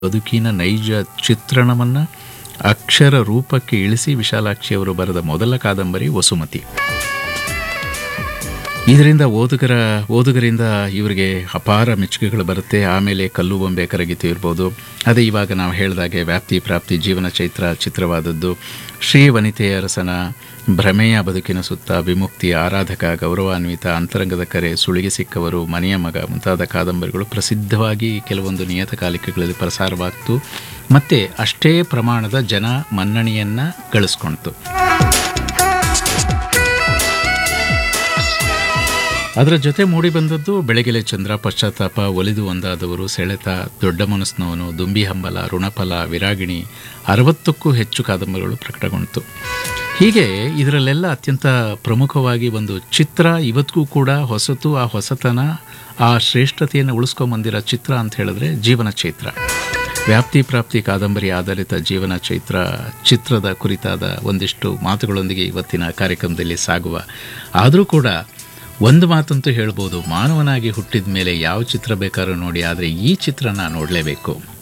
ಬದುಕಿನ ನೈಜ ಚಿತ್ರಣವನ್ನು ಅಕ್ಷರ ರೂಪಕ್ಕೆ ಇಳಿಸಿ ವಿಶಾಲಾಕ್ಷಿಯವರು ಬರೆದ ಮೊದಲ ಕಾದಂಬರಿ ವಸುಮತಿ ಇದರಿಂದ ಓದುಗರ ಓದುಗರಿಂದ ಇವರಿಗೆ ಅಪಾರ ಮೆಚ್ಚುಗೆಗಳು ಬರುತ್ತೆ ಆಮೇಲೆ ಕಲ್ಲು ಬೊಂಬೆ ಕರಗಿತು ಇರ್ಬೋದು ಅದೇ ಇವಾಗ ನಾವು ಹೇಳಿದಾಗೆ ವ್ಯಾಪ್ತಿ ಪ್ರಾಪ್ತಿ ಜೀವನ ಚೈತ್ರ ಚಿತ್ರವಾದದ್ದು ಶ್ರೀ ವನಿತೆಯ ಅರಸನ ಭ್ರಮೆಯ ಬದುಕಿನ ಸುತ್ತ ವಿಮುಕ್ತಿ ಆರಾಧಕ ಗೌರವಾನ್ವಿತ ಅಂತರಂಗದ ಕರೆ ಸುಳಿಗೆ ಸಿಕ್ಕವರು ಮನೆಯ ಮಗ ಮುಂತಾದ ಕಾದಂಬರಿಗಳು ಪ್ರಸಿದ್ಧವಾಗಿ ಕೆಲವೊಂದು ನಿಯತಕಾಲಿಕೆಗಳಲ್ಲಿ ಪ್ರಸಾರವಾಗ್ತು ಮತ್ತು ಅಷ್ಟೇ ಪ್ರಮಾಣದ ಜನ ಮನ್ನಣೆಯನ್ನು ಗಳಿಸ್ಕೊಳ್ತು ಅದರ ಜೊತೆ ಮೂಡಿ ಬಂದದ್ದು ಬೆಳಗೆಲೆ ಚಂದ್ರ ಪಶ್ಚಾತ್ತಾಪ ಒಲಿದು ಒಂದಾದವರು ಸೆಳೆತ ದೊಡ್ಡ ಮನಸ್ಸಿನವನು ದುಂಬಿ ಹಂಬಲ ಋಣಫಲ ವಿರಾಗಿಣಿ ಅರವತ್ತಕ್ಕೂ ಹೆಚ್ಚು ಕಾದಂಬರಿಗಳು ಪ್ರಕಟಗೊಂಡಿತು ಹೀಗೆ ಇದರಲ್ಲೆಲ್ಲ ಅತ್ಯಂತ ಪ್ರಮುಖವಾಗಿ ಒಂದು ಚಿತ್ರ ಇವತ್ತಿಗೂ ಕೂಡ ಹೊಸತು ಆ ಹೊಸತನ ಆ ಶ್ರೇಷ್ಠತೆಯನ್ನು ಉಳಿಸ್ಕೊಂಬಂದಿರೋ ಚಿತ್ರ ಅಂತ ಹೇಳಿದ್ರೆ ಜೀವನ ಚೈತ್ರ ವ್ಯಾಪ್ತಿ ಪ್ರಾಪ್ತಿ ಕಾದಂಬರಿ ಆಧಾರಿತ ಜೀವನ ಚೈತ್ರ ಚಿತ್ರದ ಕುರಿತಾದ ಒಂದಿಷ್ಟು ಮಾತುಗಳೊಂದಿಗೆ ಇವತ್ತಿನ ಕಾರ್ಯಕ್ರಮದಲ್ಲಿ ಸಾಗುವ ಆದರೂ ಕೂಡ ಒಂದು ಮಾತಂತೂ ಹೇಳ್ಬೋದು ಮಾನವನಾಗಿ ಹುಟ್ಟಿದ ಮೇಲೆ ಯಾವ ಚಿತ್ರ ಬೇಕಾದ್ರೂ ನೋಡಿ ಆದರೆ ಈ ಚಿತ್ರನ ನೋಡಲೇಬೇಕು